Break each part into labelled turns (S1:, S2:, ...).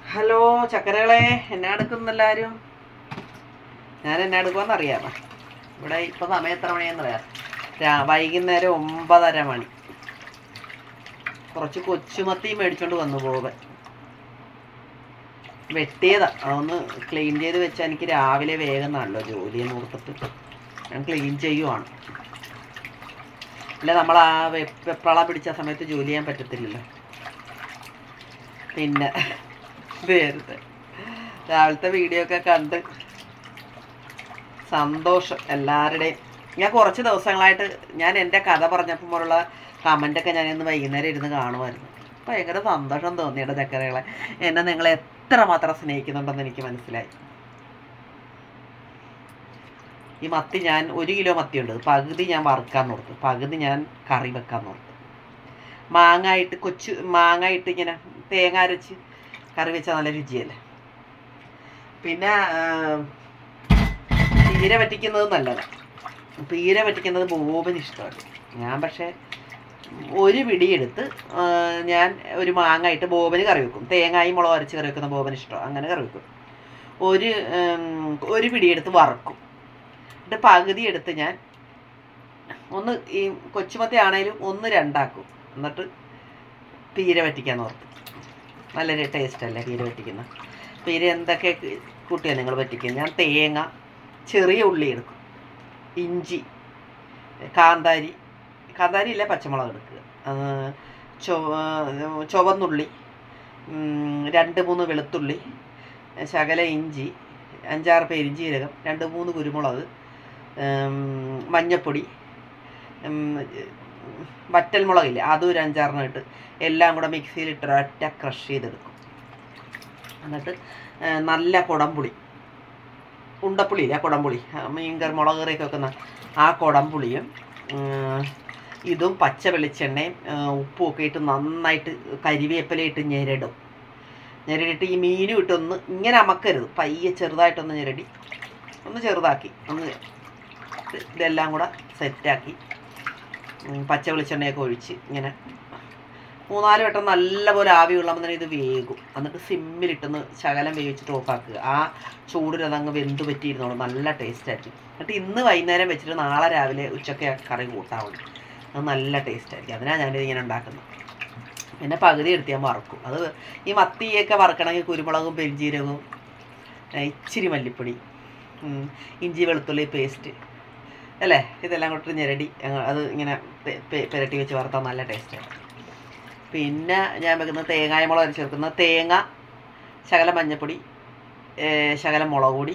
S1: Hello ചക്കരകളെ എന്നാ എടുക്കുന്നു എല്ലാവരും ഞാൻ എന്നാ എടുക്കുമെന്ന് അറിയാമോ ഇവിടെ ഇപ്പം സമയം എത്ര മണിയെന്ന് അറിയാം രാ വൈകുന്നേരം ഒമ്പതര മണി കുറച്ച് കൊച്ചുമത്തി മേടിച്ചോണ്ട് വന്നു പോവൻ വെട്ടിയതാ അതൊന്ന് ക്ലീൻ ചെയ്ത് വെച്ചാൽ എനിക്ക് രാവിലെ വേഗം നല്ലോ ജോലിയെന്ന് ഓർത്തിട്ട് ഞാൻ ക്ലീൻ ചെയ്യുവാണ് അല്ല നമ്മൾ ആ വെ- വെപ്രാളം പിടിച്ച സമയത്ത് ജോലി ചെയ്യാൻ പറ്റത്തില്ലല്ലോ പിന്നെ നേരത്തെ രാവിലത്തെ വീഡിയോ ഒക്കെ കണ്ട് സന്തോഷം എല്ലാവരുടെയും ഞാൻ കുറച്ച് ദിവസങ്ങളായിട്ട് ഞാൻ എൻ്റെ കഥ പറഞ്ഞപ്പോഴുള്ള കമൻ്റൊക്കെ ഞാൻ ഇന്ന് വൈകുന്നേരം ഇരുന്ന് കാണുമായിരുന്നു ഭയങ്കര സന്തോഷം തോന്നിയുടെ ചക്കരകളെ എന്നെ നിങ്ങൾ എത്ര മാത്രം സ്നേഹിക്കുന്നുണ്ടെന്ന് എനിക്ക് മനസ്സിലായി ഈ മത്തി ഞാൻ ഒരു കിലോ മത്തി ഉണ്ട് പകുതി ഞാൻ വറുക്കാൻ നോർത്തു പകുതി ഞാൻ കറി വെക്കാൻ നോർത്തു മാങ്ങ ഇട്ട് കൊച്ചു മാങ്ങ ഇട്ട് ഇങ്ങനെ തേങ്ങ അരച്ച് കറി വെച്ചാൽ നല്ല രുചിയല്ലേ പിന്നെ ആ, പീര വറ്റിക്കുന്നത് നല്ലതാണ് പീര വറ്റിക്കുന്നത് ബോബന് ഇഷ്ടമല്ല ഞാൻ പക്ഷേ ഒരു പിടിയെടുത്ത് ആ, ഞാൻ ഒരു മാങ്ങ ഇട്ട് ബോബന് കറി വെക്കും തേങ്ങായും മുളക് അരച്ച് കറി വെക്കുന്ന ബോബന് ഇഷ്ടം അങ്ങനെ കറി വെക്കും ഒരു ഉം, ഒരു പിടിയെടുത്ത് വറക്കും എന്നിട്ട് പകുതി എടുത്ത് ഞാൻ ഒന്ന് ഈ കൊച്ചുമത്തി ആണേലും ഒന്ന് രണ്ടാക്കും എന്നിട്ട് പീര വറ്റിക്കാൻ ഓർത്ത് നല്ല ടേസ്റ്റ് അല്ലേ പീര വറ്റിക്കുന്ന പീര എന്തൊക്കെ കൂട്ടിയാണ് നിങ്ങൾ വറ്റിക്കുന്നത് ഞാൻ തേങ്ങ ചെറിയ ഉള്ളി എടുക്കും ഇഞ്ചി കാന്താരി കാന്താരി ഇല്ല പച്ചമുളക് എടുക്കുക ആ, ചൊവ ചുവന്നുള്ളി ഉം, രണ്ട് മൂന്ന് വെളുത്തുള്ളി ശകല ഇഞ്ചി അഞ്ചാറ് പെരിഞ്ജീരകം രണ്ട് മൂന്ന് കുരുമുളക് ഉം, മഞ്ഞപ്പൊടി ഉം, വറ്റൽമുളകില്ലേ അതും ഒരു അഞ്ചാറെണ്ണം ഇട്ട് എല്ലാം കൂടെ മിക്സിയിൽ ഇട്ട് ഒറ്റ ക്രഷ് ചെയ്തെടുക്കും എന്നിട്ട് ആ, നല്ല കുടംപുളി ഉണ്ടപ്പുളി ഇല്ലേ ആ കുടംപുളി ആ, മീൻകറി മുളക് കറിയൊക്കെ വെക്കുന്ന ആ കുടംപുളിയും ഉം, ഇതും പച്ച വെളിച്ചെണ്ണയും ആ, ഉപ്പും ഒക്കെ ഇട്ട് നന്നായിട്ട് കരിവേപ്പില ഇട്ട് ഞെരടും ഞെരടിയിട്ട് ഈ മീനും ഇട്ടൊന്ന് ഇങ്ങനെ അമക്കരുത് പയ്യെ ചെറുതായിട്ടൊന്ന് ഞെരടി ഒന്ന് ചെറുതാക്കി ഒന്ന് ഇത് ഇതെല്ലാം കൂടെ സെറ്റാക്കി ഉം, പച്ച വെളിച്ചെണ്ണയൊക്കെ ഒഴിച്ച് ഇങ്ങനെ മൂന്നാല് വട്ടം നല്ലപോലെ ആവി കൊള്ളുമ്പോൾ തന്നെ ഇത് വേകും എന്നിട്ട് സിമ്മിലിട്ടൊന്ന് ശകലം വേവിച്ചിട്ട് ഓഫാക്കുക ആ ചൂടിൽ അതങ്ങ് വെന്ത് പറ്റിയിരുന്നോളൂ നല്ല ടേസ്റ്റ് ആയിരിക്കും എന്നിട്ട് ഇന്ന് വൈകുന്നേരം വെച്ചിട്ട് നാളെ രാവിലെ ഉച്ചയ്ക്ക് ആ കറി കൂട്ടാവുള്ളൂ അത് നല്ല ടേസ്റ്റ് ആയിരിക്കും അതിനാണ് ഞാനിത് ഇങ്ങനെ ഉണ്ടാക്കുന്നത് പിന്നെ പകുതി എടുത്ത് ഞാൻ വറക്കും അത് ഈ മത്തിയൊക്കെ വറക്കണമെങ്കിൽ കുരുമുളകും പെരിഞ്ജീരകവും ഏ, ഇച്ചിരി മല്ലിപ്പൊടി ഉം, ഇഞ്ചി വെളുത്തുള്ളി പേസ്റ്റ് അല്ലേ ഇതെല്ലാം കൂട്ടി ഞെരടി അങ്ങ് അത് ഇങ്ങനെ പെ- പെ- പുരട്ടി വെച്ച് വറുത്താൽ നല്ല ടേസ്റ്റാണ് പിന്നെ ഞാൻ വെക്കുന്നത് തേങ്ങായ മുളക് അരച്ച് ചേർക്കുന്നത് തേങ്ങ ശകലം മഞ്ഞൾപ്പൊടി ഏ, ശകലം മുളക് പൊടി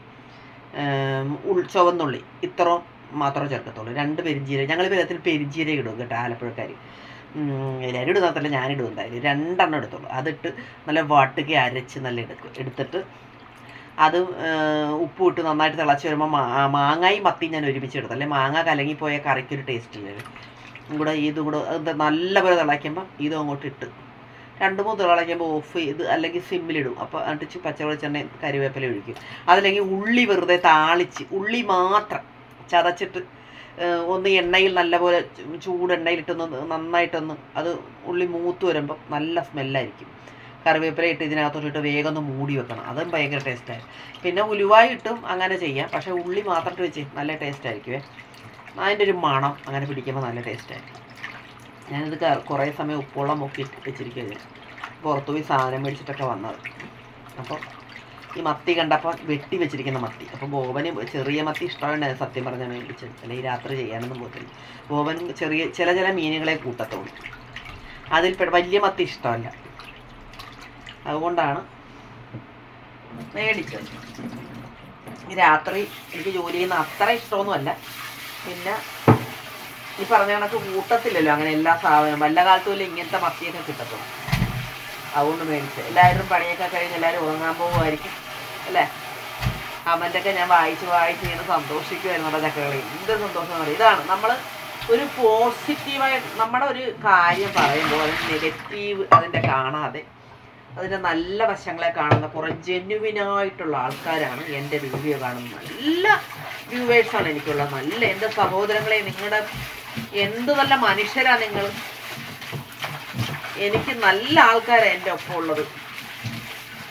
S1: ഏം, ഉൾ ചുവന്നുള്ളി ഇത്രയും മാത്രമേ ചേർക്കത്തുള്ളൂ രണ്ട് പെരിഞ്ചീരകം ഞങ്ങൾ പേരത്തിൽ പെരിഞ്ചീരകം ഇടും കേട്ടോ ആലപ്പുഴക്കാർ എല്ലാവരും ഇടുന്നതല്ല ഞാനിടും എന്തായാലും രണ്ടെണ്ണം എടുത്തുള്ളൂ അതിട്ട് നല്ല വാട്ടുക അരച്ച് നല്ല എടുക്കും എടുത്തിട്ട് അത് ഉപ്പ് ഇട്ട് നന്നായിട്ട് തിളച്ച് വരുമ്പോൾ മാങ്ങായും മത്തിയും ഞാൻ ഒരുമിച്ച് എടുത്തു അല്ലെ മാങ്ങ കലങ്ങിപ്പോയ കറിക്കൊരു ടേസ്റ്റ് ഇല്ലല്ലോ ഇതും കൂടെ ഇതും കൂടെ അത് നല്ലപോലെ തിളയ്ക്കുമ്പോൾ ഇതും അങ്ങോട്ട് ഇട്ട് രണ്ട് മൂന്ന് തിളയ്ക്കുമ്പോൾ ഓഫ് ചെയ്ത് അല്ലെങ്കിൽ സിമ്മിലിടും അപ്പോൾ അടിച്ച് പച്ചവെളിച്ചെണ്ണ കരിവേപ്പില ഒഴിക്കും അതല്ലെങ്കിൽ ഉള്ളി വെറുതെ താളിച്ച് ഉള്ളി മാത്രം ചതച്ചിട്ട് ഏഹ്, ഒന്ന് എണ്ണയിൽ നല്ലപോലെ ചൂ- ചൂടെണ്ണയിലിട്ടൊന്ന് നന്നായിട്ടൊന്ന് അത് ഉള്ളി മൂത്ത് വരുമ്പോൾ നല്ല സ്മെല്ലായിരിക്കും കറിവേപ്പില ഇട്ട് ഇതിനകത്തോട്ട് ഇട്ട് വേഗം ഒന്ന് മൂടി വെക്കണം അതും ഭയങ്കര ടേസ്റ്റായി പിന്നെ ഉലുവായി ഇട്ടും അങ്ങനെ ചെയ്യാം പക്ഷേ ഉള്ളി മാത്രം ഇട്ട് വെച്ച് നല്ല ടേസ്റ്റ് ആയിരിക്കുമേ അതിൻ്റെ ഒരു മണം അങ്ങനെ പിടിക്കുമ്പോൾ നല്ല ടേസ്റ്റായിരിക്കും ഞാനിത് ക- കുറേ സമയം ഉപ്പുവെള്ളം മുക്കി ഇട്ട് വെച്ചിരിക്കുകയാണ് പുറത്തു പോയി സാധനം മേടിച്ചിട്ടൊക്കെ വന്നത് അപ്പോൾ ഈ മത്തി കണ്ടപ്പോൾ വെട്ടി വെച്ചിരിക്കുന്ന മത്തി അപ്പോൾ ബോബന് ചെറിയ മത്തി ഇഷ്ടമുണ്ടായിരുന്നു സത്യം പറഞ്ഞാൽ മേടിച്ചത് അല്ലെങ്കിൽ രാത്രി ചെയ്യാനൊന്നും പോകത്തില്ല ബോബൻ ചെറിയ ചില ചില മീനുകളെ കൂട്ടത്തുള്ളൂ അതിൽ പെട്ട വലിയ മത്തി ഇഷ്ടമല്ല അതുകൊണ്ടാണ് മേടിച്ചത് ഈ രാത്രി എനിക്ക് ജോലി ചെയ്യുന്ന അത്ര ഇഷ്ടമൊന്നുമല്ല പിന്നെ ഈ പറഞ്ഞ കണക്ക് കൂട്ടത്തില്ലല്ലോ അങ്ങനെ എല്ലാ സാധനവും വല്ല കാലത്തും ഇങ്ങനത്തെ മത്തിയൊക്കെ കിട്ടത്തുള്ളൂ അതുകൊണ്ട് മേടിച്ചത് എല്ലാവരും പണിയൊക്കെ കഴിഞ്ഞ് എല്ലാവരും ഉറങ്ങാൻ പോകുമായിരിക്കും അല്ലേ കമൻ്റൊക്കെ ഞാൻ വായിച്ച് വായിച്ച് ഇങ്ങനെ സന്തോഷിക്കുമായിരുന്നു ചക്കകളി എന്ത് സന്തോഷം എന്ന് പറയും ഇതാണ് നമ്മൾ ഒരു പോസിറ്റീവായി നമ്മുടെ ഒരു കാര്യം പറയുമ്പോൾ അതിന് നെഗറ്റീവ് അതിൻ്റെ കാണാതെ അതിൻ്റെ നല്ല വശങ്ങളെ കാണുന്ന കുറേ ജെന്യുവിനായിട്ടുള്ള ആൾക്കാരാണ് എൻ്റെ വീഡിയോ കാണുന്നത് നല്ല വ്യൂവേഴ്സാണ് എനിക്കുള്ളത് നല്ല എൻ്റെ സഹോദരങ്ങളെ നിങ്ങളുടെ എന്ത് നല്ല മനുഷ്യരാണ് നിങ്ങൾ എനിക്ക് നല്ല ആൾക്കാരാണ് എൻ്റെ ഒപ്പം ഉള്ളത്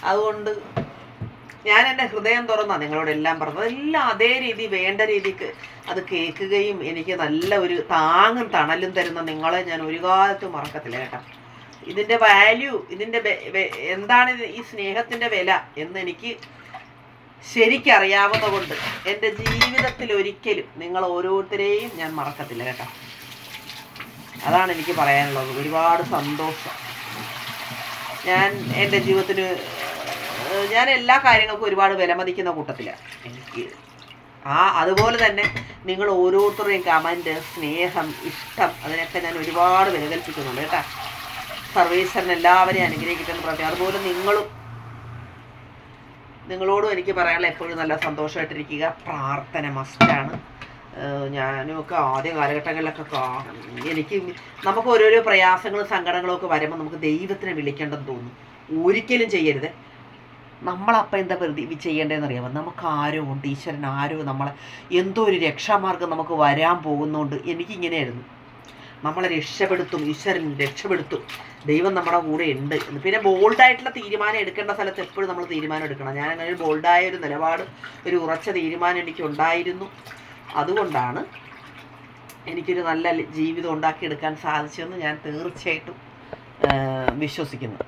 S1: അതുകൊണ്ട് ഞാൻ എൻ്റെ ഹൃദയം തുറന്നാണ് നിങ്ങളോട് എല്ലാം പറഞ്ഞത് എല്ലാം അതേ രീതി വേണ്ട രീതിക്ക് അത് കേൾക്കുകയും എനിക്ക് നല്ല ഒരു താങ്ങും തണലും തരുന്ന നിങ്ങളെ ഞാൻ ഒരു കാലത്തും മറക്കത്തില്ല കേട്ടോ ഇതിൻ്റെ വാല്യൂ ഇതിൻ്റെ വെ- വെ- എന്താണ് ഇത് ഈ സ്നേഹത്തിൻ്റെ വില എന്ന് എനിക്ക് ശരിക്കറിയാവുന്ന കൊണ്ട് എൻ്റെ ജീവിതത്തിൽ ഒരിക്കലും നിങ്ങൾ ഓരോരുത്തരെയും ഞാൻ മറക്കത്തില്ല കേട്ടോ അതാണ് എനിക്ക് പറയാനുള്ളത് ഒരുപാട് സന്തോഷം ഞാൻ എൻ്റെ ജീവിതത്തിന് ഏഹ്, ഞാൻ എല്ലാ കാര്യങ്ങൾക്കും ഒരുപാട് വിലമതിക്കുന്ന കൂട്ടത്തിലാണ് എനിക്ക് ആ അതുപോലെ തന്നെ നിങ്ങൾ ഓരോരുത്തരുടെയും കമൻറ്റ് സ്നേഹം ഇഷ്ടം അതിനൊക്കെ ഞാൻ ഒരുപാട് വില കൽപ്പിക്കുന്നുണ്ട് കേട്ടോ സർവീസറിന് എല്ലാവരെയും അനുഗ്രഹിക്കട്ടെ എന്ന് പറഞ്ഞു അതുപോലെ നിങ്ങളും നിങ്ങളോടും എനിക്ക് പറയാനുള്ള എപ്പോഴും നല്ല സന്തോഷമായിട്ടിരിക്കുക പ്രാർത്ഥന മസ്റ്റാണ് ഞാനും ഒക്കെ ആദ്യ കാലഘട്ടങ്ങളിലൊക്കെ കാ- എനിക്ക് നമുക്ക് ഓരോരോ പ്രയാസങ്ങളും സങ്കടങ്ങളും ഒക്കെ വരുമ്പോൾ നമുക്ക് ദൈവത്തിനെ വിളിക്കേണ്ടെന്ന് തോന്നും ഒരിക്കലും ചെയ്യരുത് നമ്മളപ്പം എന്താ പ്രതി ചെയ്യേണ്ടതെന്ന് അറിയാമോ നമുക്ക് ആരോ ഉണ്ട് ഈശ്വരൻ ആരോ നമ്മളെ എന്തോ ഒരു രക്ഷാമാർഗം നമുക്ക് വരാൻ പോകുന്നതുകൊണ്ട് എനിക്കിങ്ങനെയായിരുന്നു നമ്മളെ രക്ഷപ്പെടുത്തും ഈശ്വരൻ രക്ഷപ്പെടുത്തും ദൈവം നമ്മുടെ കൂടെ ഉണ്ട് എന്ന്. പിന്നെ ബോൾഡായിട്ടുള്ള തീരുമാനം എടുക്കേണ്ട സ്ഥലത്ത് എപ്പോഴും നമ്മൾ തീരുമാനം എടുക്കണം ഞാൻ അങ്ങനെ ഒരു ബോൾഡായ ഒരു നിലപാട് ഒരു ഉറച്ച തീരുമാനം എനിക്ക് ഉണ്ടായിരുന്നു അതുകൊണ്ടാണ് എനിക്കൊരു നല്ല ലി- ജീവിതം ഉണ്ടാക്കിയെടുക്കാൻ സാധിച്ചതെന്ന് ഞാൻ തീർച്ചയായിട്ടും ആ, വിശ്വസിക്കുന്നു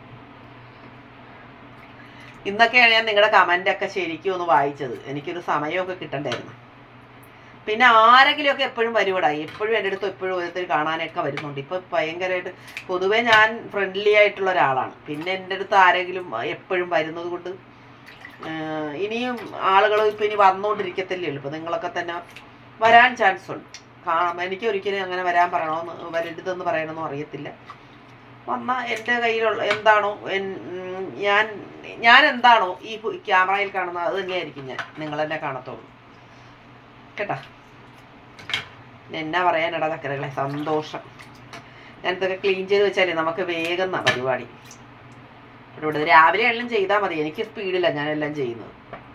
S1: ഇന്നൊക്കെയാണ് ഞാൻ നിങ്ങളുടെ കമൻ്റൊക്കെ ശരിക്കും ഒന്ന് വായിച്ചത് എനിക്കൊരു സമയമൊക്കെ കിട്ടണ്ടായിരുന്നു പിന്നെ ആരെങ്കിലുമൊക്കെ എപ്പോഴും വരുവടാ എപ്പോഴും എൻ്റെ അടുത്ത് എപ്പോഴും ഓരോരുത്തർ കാണാനൊക്കെ വരുന്നുണ്ട് ഇപ്പം ഭയങ്കരമായിട്ട് പൊതുവേ ഞാൻ ഫ്രണ്ട്ലി ആയിട്ടുള്ള ഒരാളാണ് പിന്നെ എൻ്റെ അടുത്ത് ആരെങ്കിലും എപ്പോഴും വരുന്നത് കൊണ്ട് ആഹ് ഇനിയും ആളുകൾ ഇപ്പം ഇനി വന്നുകൊണ്ടിരിക്കത്തില്ലേ ഉള്ളൂ ഇപ്പം നിങ്ങളൊക്കെ തന്നെ വരാൻ ചാൻസ് ഉണ്ട് കാണാം എനിക്ക് ഒരിക്കലും അങ്ങനെ വരാൻ പറയണമെന്ന് വരരുതെന്ന് പറയണമെന്നും അറിയത്തില്ല വന്ന എൻ്റെ കയ്യിലുള്ള എന്താണോ എൻ- ഉം, ഞാൻ ഞാൻ എന്താണോ ഈ പു- ക്യാമറയിൽ കാണുന്നത് അത് തന്നെയായിരിക്കും ഞാൻ നിങ്ങൾ എന്നെ കാണത്തുള്ളൂ കേട്ടാ പിന്നെ എന്നാ പറയാനടാ ചക്കരകളെ സന്തോഷം ഞാൻ ഇതൊക്കെ ക്ലീൻ ചെയ്ത് വെച്ചാലേ നമുക്ക് വേഗം എന്നാ പരിപാടി ഇവിടെ ഇവിടെ രാവിലെ എല്ലാം ചെയ്താൽ മതി എനിക്ക് സ്പീഡില്ല ഞാൻ എല്ലാം ചെയ്യുന്നത്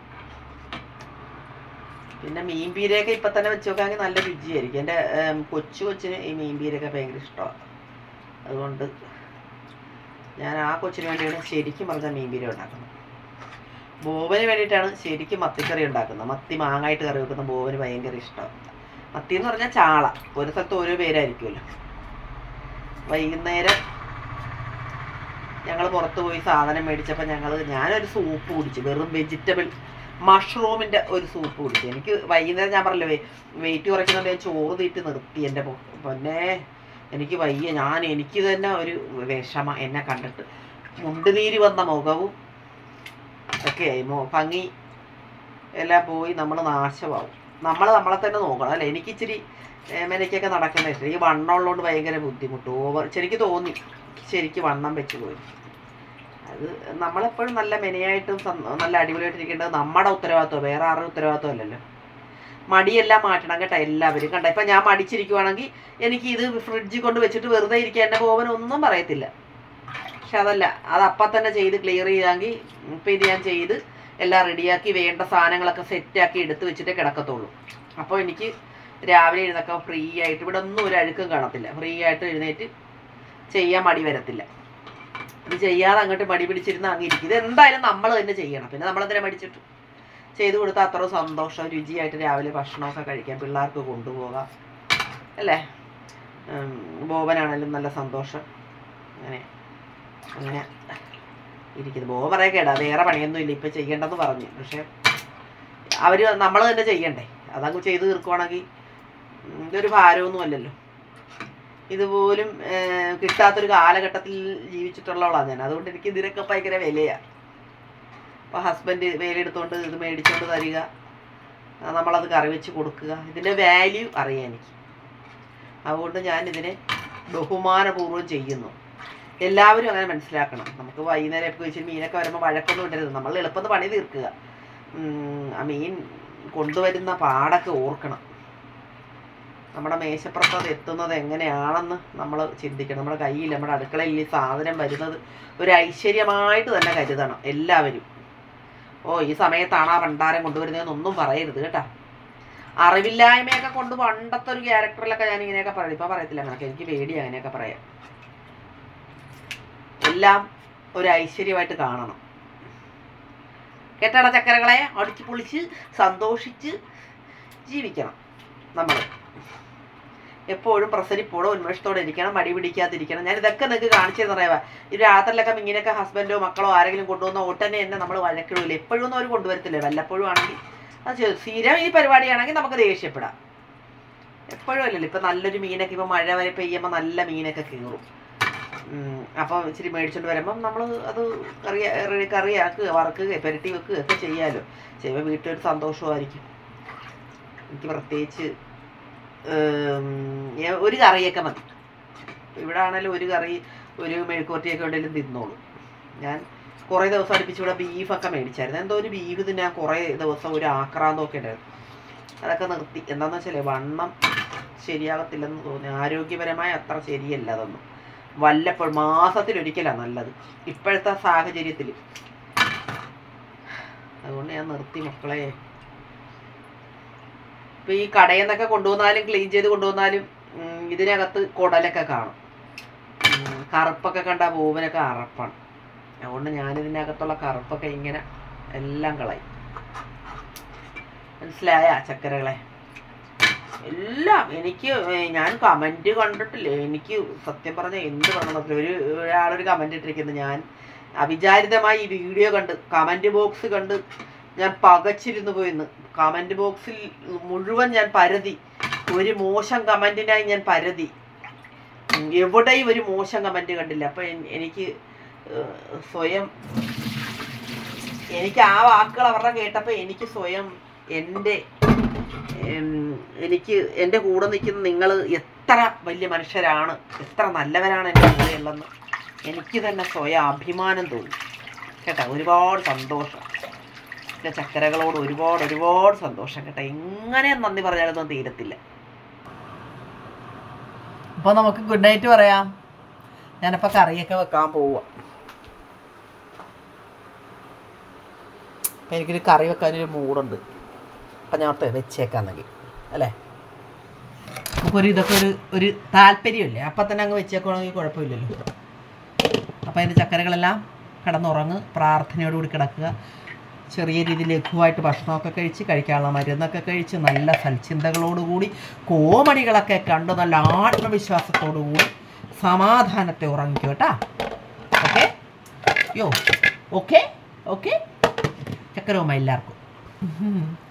S1: പിന്നെ മീൻ പീരയൊക്കെ ഇപ്പം തന്നെ വെച്ച് നോക്കാമെങ്കിൽ നല്ല രുചിയായിരിക്കും എൻ്റെ ഏം, കൊച്ചു കൊച്ചിന് ഈ മീൻ പീരയൊക്കെ ഭയങ്കര ഇഷ്ടമാണ് അതുകൊണ്ട് ഞാൻ ആ കൊച്ചിന് വേണ്ടിയാണ് ശരിക്കും പറഞ്ഞ മീൻ പീര ഉണ്ടാക്കുന്നത് ബോബന് വേണ്ടിയിട്ടാണ് ശരിക്കും മത്തിക്കറി ഉണ്ടാക്കുന്നത് മത്തി മാങ്ങായിട്ട് കറി വെക്കുന്ന ബോബന് ഭയങ്കര ഇഷ്ടമാണ് മത്തി എന്ന് പറഞ്ഞാൽ ചാള ഒരു സ്ഥലത്ത് ഓരോ പേരായിരിക്കുമല്ലോ വൈകുന്നേരം ഞങ്ങൾ പുറത്ത് പോയി സാധനം മേടിച്ചപ്പോൾ ഞങ്ങൾ ഞാനൊരു സൂപ്പ് കുടിച്ചു വെറും വെജിറ്റബിൾ മഷ്റൂമിൻ്റെ ഒരു സൂപ്പ് കുടിച്ചു എനിക്ക് വൈകുന്നേരം ഞാൻ പറഞ്ഞല്ലോ വെയിറ്റ് കുറയ്ക്കുന്നുണ്ട് ഞാൻ ചോറ് തീറ്റി നിർത്തി എൻ്റെ പൊ- പൊന്നേ എനിക്ക് വയ്യ ഞാൻ എനിക്ക് തന്നെ ഒരു വിഷമ എന്നെ കണ്ടിട്ട് മുണ്ടുനീര് വന്ന മുഖവും ഒക്കെ ആയി മോ ഭംഗി എല്ലാം പോയി നമ്മൾ നാശമാവും നമ്മൾ നമ്മളെ തന്നെ നോക്കണം അല്ലേ എനിക്ക് ഇച്ചിരി മെനക്കൊക്കെ നടക്കുന്ന ഇഷ്ടം ഈ വണ്ണം ഉള്ളതുകൊണ്ട് ഭയങ്കര ബുദ്ധിമുട്ട് ഓവർ ശരിക്ക് തോന്നി ശരിക്ക് വണ്ണം വെച്ച് പോയി അത് നമ്മളെപ്പോഴും നല്ല മെനയായിട്ടും സം- നല്ല അടിപൊളിയായിട്ട് ഇരിക്കേണ്ടത് നമ്മുടെ ഉത്തരവാദിത്വം വേറെ ആരുടെ ഉത്തരവാദിത്വം അല്ലല്ലോ മടിയെല്ലാം മാറ്റണം കേട്ടോ എല്ലാവരും കണ്ട ഇപ്പം ഞാൻ മടിച്ചിരിക്കുവാണെങ്കിൽ എനിക്ക് ഇത് ഫ്രിഡ്ജിൽ കൊണ്ട് വെച്ചിട്ട് വെറുതെ ഇരിക്കുക എൻ്റെ പോവൻ ഒന്നും പറയത്തില്ല പക്ഷെ അതല്ല അത് അപ്പം തന്നെ ചെയ്ത് ക്ലിയർ ചെയ്താങ്കിൽ ഇപ്പം ഇത് ഞാൻ ചെയ്ത് എല്ലാം റെഡിയാക്കി വേണ്ട സാധനങ്ങളൊക്കെ സെറ്റാക്കി എടുത്ത് വെച്ചിട്ടേ കിടക്കത്തുള്ളൂ അപ്പോൾ എനിക്ക് രാവിലെ എഴുന്നേക്കാൻ ഫ്രീ ആയിട്ട് ഇവിടെ ഒന്നും ഒരു അഴുക്കും കാണത്തില്ല ഫ്രീ ആയിട്ട് എഴുന്നേറ്റ് ചെയ്യാൻ മടി വരത്തില്ല ഇത് ചെയ്യാതെ അങ്ങോട്ട് മടി പിടിച്ചിരുന്ന അങ്ങ് ഇരിക്കും ഇത് എന്തായാലും നമ്മൾ തന്നെ ചെയ്യണം പിന്നെ നമ്മളെന്തിനാ മടിച്ചിട്ട് ചെയ്തു കൊടുത്താൽ അത്ര സന്തോഷം രുചിയായിട്ട് രാവിലെ ഭക്ഷണമൊക്കെ കഴിക്കാം പിള്ളേർക്ക് കൊണ്ടുപോകാം അല്ലേ ഉം, ബോബനാണേലും നല്ല സന്തോഷം അങ്ങനെ അങ്ങനെ ഇരിക്കുന്നു ബോബൻ പറയാ കേടാ വേറെ പണിയൊന്നും ഇല്ല ഇപ്പം ചെയ്യേണ്ടെന്ന് പറഞ്ഞു പക്ഷെ അവർ നമ്മൾ തന്നെ ചെയ്യണ്ടേ അതങ്ങ് ചെയ്ത് തീർക്കുവാണെങ്കിൽ ഉം, ഇതൊരു ഭാരമൊന്നും അല്ലല്ലോ ഇതുപോലും ഏർ, കിട്ടാത്തൊരു കാലഘട്ടത്തിൽ ജീവിച്ചിട്ടുള്ളവളാണ് ഞാൻ അതുകൊണ്ട് എനിക്ക് ഇതിനൊക്കെ ഭയങ്കര വിലയാണ് അപ്പോൾ ഹസ്ബൻഡ് വേലെടുത്തോണ്ട് ഇത് മേടിച്ചോണ്ട് തരിക ആ, നമ്മളത് കറി വെച്ച് കൊടുക്കുക ഇതിൻ്റെ വാല്യൂ അറിയാം എനിക്ക് അതുകൊണ്ട് ഞാൻ ഇതിനെ ബഹുമാനപൂർവ്വം ചെയ്യുന്നു എല്ലാവരും അങ്ങനെ മനസ്സിലാക്കണം നമുക്ക് വൈകുന്നേരം എപ്പോൾ വെച്ചിട്ട് മീനൊക്കെ വരുമ്പോൾ വഴക്കൊന്നും ഇടരുത് നമ്മൾ എളുപ്പം പണി തീർക്കുക ഉം, ആ മീൻ കൊണ്ടുവരുന്ന പാടൊക്കെ ഓർക്കണം നമ്മുടെ മേശപ്പുറത്ത് അത് എത്തുന്നത് എങ്ങനെയാണെന്ന് നമ്മൾ ചിന്തിക്കണം നമ്മുടെ കയ്യിൽ നമ്മുടെ അടുക്കളയിൽ ഈ സാധനം വരുന്നത് ഒരു ഐശ്വര്യമായിട്ട് തന്നെ കരുതണം എല്ലാവരും ഓ ഈ സമയത്താണ് ആ ഭണ്ഡാരം കൊണ്ടുവരുന്നതെന്നൊന്നും പറയരുത് കേട്ടാ അറിവില്ലായ്മയൊക്കെ കൊണ്ട് പണ്ടത്തെ ഒരു ക്യാരക്ടറിലൊക്കെ ഞാൻ ഇങ്ങനെയൊക്കെ പറയും ഇപ്പം പറയത്തില്ല അങ്ങനെയൊക്കെ എനിക്ക് പേടിയാണ് അങ്ങനെയൊക്കെ പറയാം എല്ലാം ഒരു ഐശ്വര്യമായിട്ട് കാണണം കേട്ടാടാ ചക്കരകളെ അടിച്ച് പൊളിച്ച് സന്തോഷിച്ച് ജീവിക്കണം നമ്മൾ എപ്പോഴും പ്രസരിപ്പോഴും ഉന്മേഷത്തോടെ ഇരിക്കണം മടി പിടിക്കാതിരിക്കണം ഞാൻ ഇതൊക്കെ നിങ്ങൾക്ക് കാണിച്ചു തന്നറിയാവാ ഈ രാത്രിയിലൊക്കെ ഇങ്ങനെയൊക്കെ ഹസ്ബൻഡോ മക്കളോ ആരെങ്കിലും കൊണ്ടുവന്ന ഉടനെ തന്നെ നമ്മൾ വഴക്കിടില്ല എപ്പോഴും ഒന്നും അവർ കൊണ്ടുവരത്തില്ല വല്ലപ്പോഴും ആണെങ്കിൽ അത് ചെയ്തു. സ്ഥിരം ഈ പരിപാടിയാണെങ്കിൽ നമുക്ക് ദേഷ്യപ്പെടാം എപ്പോഴും അല്ലല്ലോ ഇപ്പം നല്ലൊരു മീനൊക്കെ ഇപ്പം മഴ വരെ പെയ്യുമ്പോൾ നല്ല മീനൊക്കെ കീറും ഉം, അപ്പം ഇച്ചിരി മേടിച്ചോണ്ട് വരുമ്പം നമ്മൾ അത് കറി റെ- കറിയാക്കുക വറക്കുക പുരട്ടി വെക്കുക ഒക്കെ ചെയ്യാമല്ലോ ചെയ്യുമ്പോൾ വീട്ടിലൊരു സന്തോഷമായിരിക്കും എനിക്ക് പ്രത്യേകിച്ച് ഉം, ഏ- ഒരു കറിയൊക്കെ മതി ഇവിടെ ആണെങ്കിലും ഒരു കറി ഒരു മെഴുക്കുവരട്ടിയൊക്കെ ഉണ്ടെങ്കിലും തിന്നോളൂ ഞാൻ കുറേ ദിവസം അടുപ്പിച്ച് ഇവിടെ ബീഫൊക്കെ മേടിച്ചായിരുന്നു എന്തോ ഒരു ബീഫ് തിന്നാൻ കുറേ ദിവസം ഒരു ആക്രാന്തമൊക്കെ ഉണ്ടായിരുന്നു അതൊക്കെ നിർത്തി എന്താണെന്ന് വെച്ചാൽ വണ്ണം ശരിയാകത്തില്ലെന്ന് തോന്നി ആരോഗ്യപരമായി അത്ര ശരിയല്ല അതൊന്നും വല്ലപ്പോൾ മാസത്തിലൊരിക്കലാണ് നല്ലത് ഇപ്പോഴത്തെ സാഹചര്യത്തിൽ അതുകൊണ്ട് ഞാൻ നിർത്തി മക്കളെ ഇപ്പൊ ഈ കടയിൽ നിന്നൊക്കെ കൊണ്ടുവന്നാലും ക്ലീൻ ചെയ്ത് കൊണ്ടുവന്നാലും ഉം, ഇതിനകത്ത് കുടലൊക്കെ കാണും ഉം, കറുപ്പൊക്കെ കണ്ട പൂവിനൊക്കെ അറപ്പാണ് അതുകൊണ്ട് ഞാനിതിനകത്തുള്ള കറുപ്പൊക്കെ ഇങ്ങനെ എല്ലാം കളയും മനസ്സിലായ ചക്കരകളെ എല്ലാം എനിക്ക് ഏ, ഞാൻ കമന്റ് കണ്ടിട്ടില്ലേ എനിക്ക് സത്യം പറഞ്ഞ എന്ത് പറയണം ഒരു ഒരാളൊരു കമന്റ് ഇട്ടിരിക്കുന്നു ഞാൻ അവിചാരിതമായി ഈ വീഡിയോ കണ്ട് കമന്റ് ബോക്സ് കണ്ട് ഞാൻ പകച്ചിരുന്നു പോയിന്ന് കമന്റ് ബോക്സിൽ മുഴുവൻ ഞാൻ പരതി ഒരു മോശം കമന്റിനായി ഞാൻ പരതി ഉം, എവിടെയും ഒരു മോശം കമന്റ് കണ്ടില്ല അപ്പൊ എൻ- എനിക്ക് ഏഹ്, സ്വയം എനിക്ക് ആ വാക്കുകൾ അവരുടെ കേട്ടപ്പോൾ എനിക്ക് സ്വയം എൻ്റെ ഉം, എനിക്ക് എൻ്റെ കൂടെ നിൽക്കുന്ന നിങ്ങൾ എത്ര വലിയ മനുഷ്യരാണ് എത്ര നല്ലവരാണ് എൻ്റെ കൂടെയുള്ളതെന്ന് എനിക്ക് തന്നെ സ്വയം അഭിമാനം തോന്നി കേട്ടോ ഒരുപാട് സന്തോഷം എൻ്റെ ചക്കരകളോട് ഒരുപാട് ഒരുപാട് സന്തോഷം കേട്ടോ എങ്ങനെ നന്ദി പറഞ്ഞാലൊന്നും തീരത്തില്ല അപ്പോൾ നമുക്ക് ഗുഡ് നൈറ്റ് പറയാം ഞാനപ്പോൾ കറിയൊക്കെ വെക്കാൻ പോവുക അപ്പം എനിക്കൊരു കറി വെക്കാനൊരു മൂടുണ്ട് അപ്പം ഞാൻ ഓർത്ത് വെച്ചേക്കാന്നെങ്കിൽ അല്ലേ നമുക്കൊരു ഇതൊക്കെ ഒരു ഒരു താല്പര്യമല്ലേ അപ്പം തന്നെ അങ്ങ് വെച്ചേക്കുവാണെങ്കിൽ കുഴപ്പമില്ലല്ലോ അപ്പം അതിൻ്റെ ചക്കരകളെല്ലാം കിടന്നുറങ്ങ് പ്രാർത്ഥനയോടുകൂടി കിടക്കുക ചെറിയ രീതിയിൽ ലഘുവായിട്ട് ഭക്ഷണമൊക്കെ കഴിച്ച് കഴിക്കാനുള്ള മരുന്നൊക്കെ കഴിച്ച് നല്ല സൽചിന്തകളോടുകൂടി കോമഡികളൊക്കെ കണ്ട് നല്ല ആത്മവിശ്വാസത്തോടു കൂടി സമാധാനത്തെ ഉറങ്ങിക്കോ കേട്ടാ ഓക്കെ യോ ഓക്കെ ഓക്കെ ചക്കരവുമായി എല്ലാവർക്കും